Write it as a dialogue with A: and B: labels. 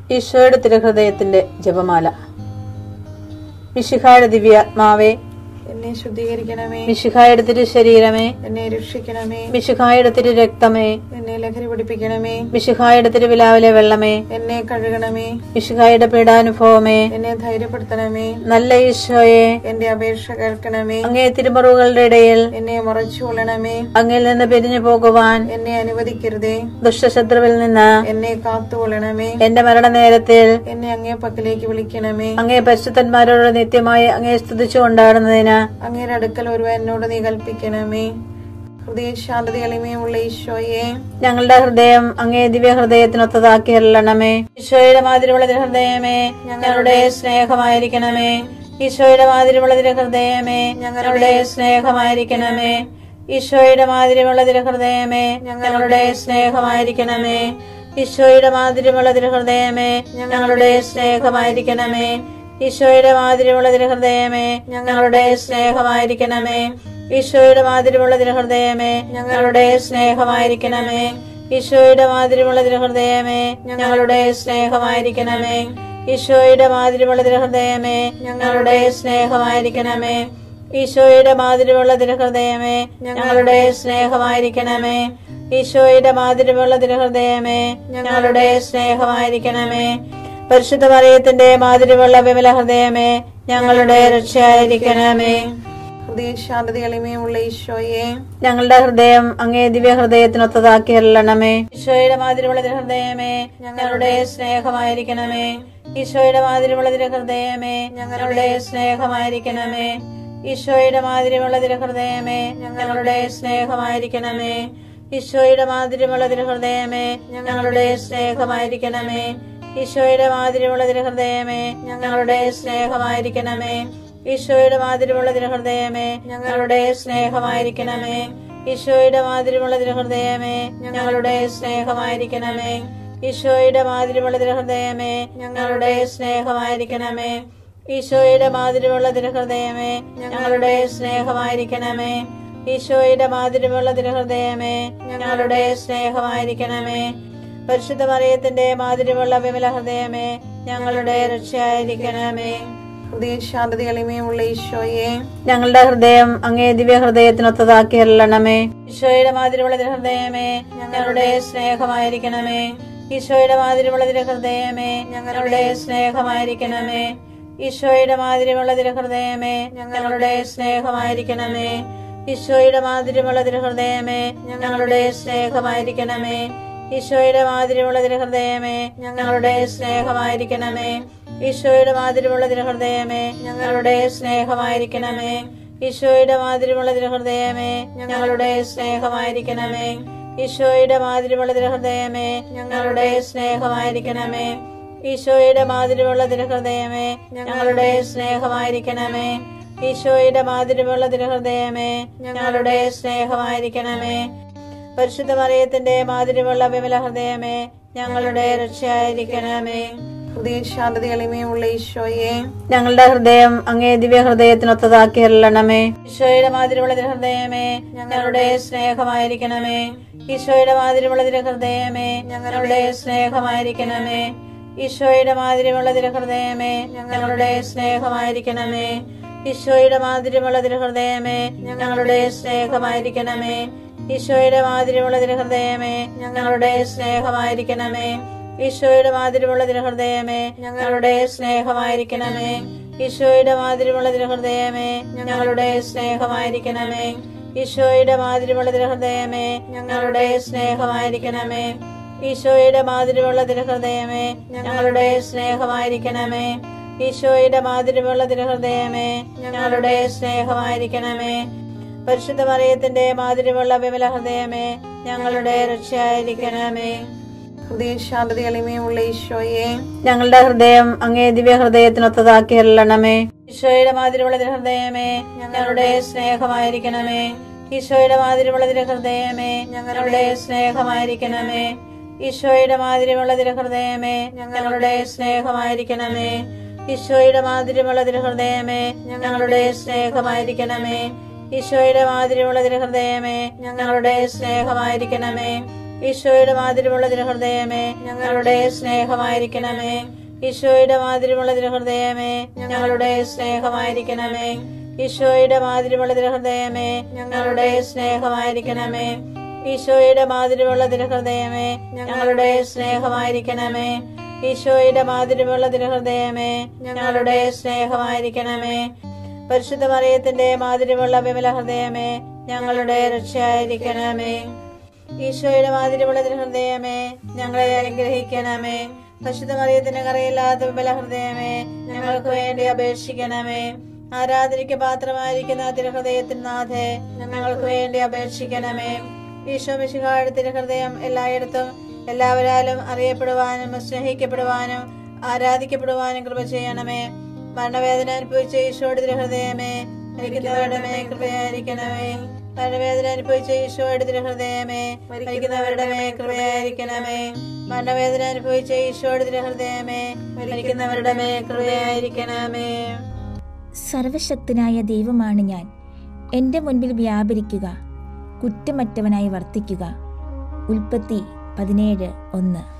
A: ഈശോയുടെ തിരുഹൃദയത്തിന്റെ ജപമാല മിശിഹായുടെ ദിവ്യാത്മാവേ
B: എന്നെ ശുദ്ധീകരിക്കണമേ
A: മിശിഹായുടെ തിരു ശരീരമേ
B: എന്നെ രക്ഷിക്കണമേ
A: മിശിഹായുടെ തിരു രക്തമേ
B: എന്നെ ലഹരി പിടിപ്പിക്കണമേ
A: മിശിഹായുടെ തിരുവിലാവിലെ വെള്ളമേ
B: എന്നെ കഴുകണമേ
A: മിശിഹായുടെ പീഡാനുഭവമേ
B: എന്നെ ധൈര്യപ്പെടുത്തണമേ
A: നല്ല ഈശോയെ
B: എന്റെ അപേക്ഷ കേൾക്കണമേ
A: അങ്ങേ തിരുമറുകളുടെ ഇടയിൽ
B: എന്നെ മറച്ചു കൊള്ളണമേ
A: അങ്ങിൽ നിന്ന് പിരിഞ്ഞു പോകുവാൻ
B: എന്നെ അനുവദിക്കരുതേ
A: ദുഷ്ടശത്രുവിൽ നിന്ന്
B: എന്നെ കാത്തുകൊള്ളണമേ
A: എന്റെ മരണനേരത്തിൽ
B: എന്നെ അങ്ങേ പക്കലേക്ക് വിളിക്കണമേ
A: അങ്ങേ പരിശുദ്ധന്മാരോട് നിത്യമായി അങ്ങേ സ്തുതിച്ചു കൊണ്ടാടുന്നതിന്
B: അങ്ങയുടെ അടുക്കൽ ഒരുവ എന്നോട് നീ കൽപ്പിക്കണമേ ഹൃദയ ശാന്തത എളിമയുമുള്ള ഈശോയെ
A: ഞങ്ങളുടെ ഹൃദയം അങ്ങേ ദിവ്യ ഹൃദയത്തിനൊത്തതാക്കി അല്ലണമേ ഈശോയുടെ മാതിരിയുള്ള തിരു ഹൃദയമേ ഞങ്ങളുടെ സ്നേഹമായിരിക്കണമേ ഈശോയുടെ മാതിരിയുള്ള തിരു ഹൃദയമേ ഞങ്ങളുടെ സ്നേഹമായിരിക്കണമേ ഈശോയുടെ മാതിരിയുള്ള തിരു ഹൃദയമേ ഞങ്ങളുടെ സ്നേഹമായിരിക്കണമേ ഈശോയുടെ മാതിരിയുള്ള തിരു ഹൃദയമേ ഞങ്ങളുടെ സ്നേഹമായിരിക്കണമേ ഈശോയുടെ മാതിരിയുള്ള തിരു ഹൃദയമേ ഞങ്ങളുടെ സ്നേഹമായിരിക്കണമേ ഈശോയുടെ മാതിരിയുള്ള തിരു ഹൃദയമേ ഞങ്ങളുടെ സ്നേഹമായിരിക്കണമേ ഈശോയുടെ മാതിരിയുള്ള തിരു ഹൃദയമേ ഞങ്ങളുടെ സ്നേഹമായിരിക്കണമേ ഈശോയുടെ മാതിരിയുള്ള തിരു ഹൃദയമേ ഞങ്ങളുടെ സ്നേഹമായിരിക്കണമേ ഈശോയുടെ മാതിരിയുള്ള തിരു ഹൃദയമേ ഞങ്ങളുടെ സ്നേഹമായിരിക്കണമേ ഈശോയുടെ മാതിരിയുള്ള തിരു ഹൃദയമേ ഞങ്ങളുടെ സ്നേഹമായിരിക്കണമേ പരിശുദ്ധ മറിയത്തിന്റെ മാതിരിയുള്ള വിമല ഹൃദയമേ ഞങ്ങളുടെ രക്ഷയായിരിക്കണമേ
B: ഹൃദയ ശാന്തത എളിമയുമുള്ള ഈശോയെ
A: ഞങ്ങളുടെ ഹൃദയം അങ്ങേ ദിവ്യ ഹൃദയത്തിനൊത്തതാക്കി അല്ലണമേ ഈശോയുടെ മാതിരിയുള്ള തിരു ഹൃദയമേ ഞങ്ങളുടെ സ്നേഹമായിരിക്കണമേ ഈശോയുടെ മാതിരിയുള്ള തിരു ഹൃദയമേ ഞങ്ങളുടെ സ്നേഹമായിരിക്കണമേ ഈശോയുടെ മാതിരിയുള്ള തിരു ഹൃദയമേ ഞങ്ങളുടെ സ്നേഹമായിരിക്കണമേ ഈശോയുടെ മാതിരിയുള്ള തിരു ഹൃദയമേ ഞങ്ങളുടെ സ്നേഹമായിരിക്കണമേ ഈശോയുടെ മാതിരിയുള്ള തിരു ഹൃദയമേ ഞങ്ങളുടെ സ്നേഹമായിരിക്കണമേ ഈശോയുടെ മാതിരിയുള്ള തിരു ഹൃദയമേ ഞങ്ങളുടെ സ്നേഹമായിരിക്കണമേ ഈശോയുടെ മാതിരിയുള്ള തിരു ഹൃദയമേ ഞങ്ങളുടെ സ്നേഹമായിരിക്കണമേ ഈശോയുടെ മാതിരിയുള്ള തിരു ഹൃദയമേ ഞങ്ങളുടെ സ്നേഹമായിരിക്കണമേ ഈശോയുടെ മാതിരിയുള്ള തിരു ഹൃദയമേ ഞങ്ങളുടെ സ്നേഹമായിരിക്കണമേ ഈശോയുടെ മാതിരിയുള്ള തിരു ഹൃദയമേ ഞങ്ങളുടെ സ്നേഹമായിരിക്കണമേ പരിശുദ്ധ മറിയത്തിന്റെ മാതിരിയുള്ള വിമല ഹൃദയമേ ഞങ്ങളുടെ രക്ഷയായിരിക്കണമേ
B: ഹൃദയ ശാന്തത എളിമയുമുള്ള ഈശോയെ
A: ഞങ്ങളുടെ ഹൃദയം അങ്ങേ ദിവ്യ ഹൃദയത്തിനൊത്തതാക്കി അല്ലണമേ ഈശോയുടെ മാതിരിയുള്ള തിരു ഹൃദയമേ ഞങ്ങളുടെ സ്നേഹമായിരിക്കണമേ ഈശോയുടെ മാതിരിയുള്ള തിരു ഹൃദയമേ ഞങ്ങളുടെ സ്നേഹമായിരിക്കണമേ ഈശോയുടെ മാതിരിയുള്ള തിരു ഹൃദയമേ ഞങ്ങളുടെ സ്നേഹമായിരിക്കണമേ ഈശോയുടെ മാതിരിയുള്ള തിരു ഹൃദയമേ ഞങ്ങളുടെ സ്നേഹമായിരിക്കണമേ ഈശോയുടെ മാതിരിയുള്ള തിരു ഹൃദയമേ ഞങ്ങളുടെ സ്നേഹമായിരിക്കണമേ ഈശോയുടെ മാതിരിയുള്ള തിരു ഹൃദയമേ ഞങ്ങളുടെ സ്നേഹമായിരിക്കണമേ ഈശോയുടെ മാതിരിയുള്ള തിരു ഹൃദയമേ ഞങ്ങളുടെ സ്നേഹമായിരിക്കണമേ ഈശോയുടെ മാതിരിയുള്ള തിരു ഹൃദയമേ ഞങ്ങളുടെ സ്നേഹമായിരിക്കണമേ ഈശോയുടെ മാതിരിയുള്ള തിരു ഹൃദയമേ ഞങ്ങളുടെ സ്നേഹമായിരിക്കണമേ ഈശോയുടെ മാതിരിയുള്ള തിരു ഹൃദയമേ ഞങ്ങളുടെ സ്നേഹമായിരിക്കണമേ പരിശുദ്ധ മറിയത്തിന്റെ മാതിരിയുള്ള വിമല ഹൃദയമേ ഞങ്ങളുടെ രക്ഷയായിരിക്കണമേ
B: ഹൃദയ ശാന്തത എളിമയുമുള്ള ഈശോയെ
A: ഞങ്ങളുടെ ഹൃദയം അങ്ങേ ദിവ്യ ഹൃദയത്തിനൊത്തതാക്കി അല്ലണമേ ഈശോയുടെ മാതിരിയുള്ള തിരു ഹൃദയമേ ഞങ്ങളുടെ സ്നേഹമായിരിക്കണമേ ഈശോയുടെ മാതിരിയുള്ള തിരു ഹൃദയമേ ഞങ്ങളുടെ സ്നേഹമായിരിക്കണമേ ഈശോയുടെ മാതിരിയുള്ള തിരു ഹൃദയമേ ഞങ്ങളുടെ സ്നേഹമായിരിക്കണമേ ഈശോയുടെ മാതിരിയുള്ള തിരു ഹൃദയമേ ഞങ്ങളുടെ സ്നേഹമായിരിക്കണമേ ഈശോയുടെ മാതിരിയുള്ള തിരു ഹൃദയമേ ഞങ്ങളുടെ സ്നേഹമായിരിക്കണമേ ഈശോയുടെ മാതിരിയുള്ള തിരു ഹൃദയമേ ഞങ്ങളുടെ സ്നേഹമായിരിക്കണമേ ഈശോയുടെ മാതിരിയുള്ള തിരു ഹൃദയമേ ഞങ്ങളുടെ സ്നേഹമായിരിക്കണമേ ഈശോയുടെ മാതിരിയുള്ള തിരു ഹൃദയമേ ഞങ്ങളുടെ സ്നേഹമായിരിക്കണമേ ഈശോയുടെ മാതിരിയുള്ള തിരു ഹൃദയമേ ഞങ്ങളുടെ സ്നേഹമായിരിക്കണമേ ഈശോയുടെ മാതിരിയുള്ള തിരു ഹൃദയമേ ഞങ്ങളുടെ സ്നേഹമായിരിക്കണമേ പരിശുദ്ധ മറിയത്തിന്റെ മാതിരിയുള്ള വിമല ഹൃദയമേ ഞങ്ങളുടെ രക്ഷയായിരിക്കണമേ
B: ഹൃദയ ശാന്തത എളിമയുമുള്ള ഈശോയെ
A: ഞങ്ങളുടെ ഹൃദയം അങ്ങേ ദിവ്യ ഹൃദയത്തിനൊത്തതാക്കി അല്ലണമേ ഈശോയുടെ മാതിരിയുള്ള തിരു ഹൃദയമേ ഞങ്ങളുടെ സ്നേഹമായിരിക്കണമേ ഈശോയുടെ മാതിരിയുള്ള തിരു ഹൃദയമേ ഞങ്ങളുടെ സ്നേഹമായിരിക്കണമേ ഈശോയുടെ മാതിരിയുള്ള തിരു ഹൃദയമേ ഞങ്ങളുടെ സ്നേഹമായിരിക്കണമേ ഈശോയുടെ മാതിരിയുള്ള തിരു ഹൃദയമേ ഞങ്ങളുടെ സ്നേഹമായിരിക്കണമേ ഈശോയുടെ മാതിരിയുള്ള തിരു ഹൃദയമേ ഞങ്ങളുടെ സ്നേഹമായിരിക്കണമേ ഈശോയുടെ മാതിരിമുള്ള തിരുഹൃദയമേ ഞങ്ങളുടെ സ്നേഹമായിരിക്കണമേ ഈശോയുടെ മാതിരിമുള്ള തിരുഹൃദയമേ ഞങ്ങളുടെ സ്നേഹമായിരിക്കണമേ ഈശോയുടെ മാതിരിമുള്ള തിരുഹൃദയമേ ഞങ്ങളുടെ സ്നേഹമായിരിക്കണമേ ഈശോയുടെ മാതിരിമുള്ള തിരുഹൃദയമേ ഞങ്ങളുടെ സ്നേഹമായിരിക്കണമേ ഈശോയുടെ മാതിരിമുള്ള തിരുഹൃദയമേ ഞങ്ങളുടെ സ്നേഹമായിരിക്കണമേ പരിശുദ്ധ മറിയത്തിന്റെ മാതിരിമുള്ള വിമല ഹൃദയമേ ഞങ്ങളുടെ രക്ഷയായിരിക്കണമേ ഈശോയുടെ മാതിരിമുള്ള തിരുഹൃദയമേ ഞങ്ങളെ അനുഗ്രഹിക്കണമേ പരിശുദ്ധ മറിയത്തിന്റെ കറയില്ലാത്ത വിമല ഹൃദയമേ ഞങ്ങൾക്ക് വേണ്ടി അപേക്ഷിക്കണമേ ആരാധനയ്ക്ക് പാത്രമായിരിക്കുന്ന തിരുഹൃദയത്തിൻ നാഥേ ഞങ്ങൾക്ക് വേണ്ടി അപേക്ഷിക്കണമേ ഈശോ മിശിഹായുടെ തിരുഹൃദയം എല്ലായിടത്തും എല്ലാവരാലും അറിയപ്പെടുവാനും സ്നേഹിക്കപ്പെടുവാനും ആരാധിക്കപ്പെടുവാനും കൃപ ചെയ്യണമേ മരണവേദന അനുഭവിച്ച ഈശോയുടെ തിരുഹൃദയമേ മരിക്കുന്നവരുടെ മേ കൃപയായിരിക്കണമേ മരണവേദന അനുഭവിച്ച ഈശോയുടെ തിരുഹൃദയമേ മരിക്കുന്നവരുടെ മേ കൃപയായിരിക്കണമേ മരണവേദന അനുഭവിച്ച ഈശോയുടെ തിരുഹൃദയമേ മരിക്കുന്നവരുടെ മേ കൃപയായിരിക്കണമേ
C: സർവശക്തനായ ദൈവമാണ് ഞാൻ എൻ്റെ മുൻപിൽ വ്യാപരിക്കുക കുറ്റമറ്റവനായി വർത്തിക്കുക ഉൽപ്പത്തി പതിനേഴ് ഒന്ന്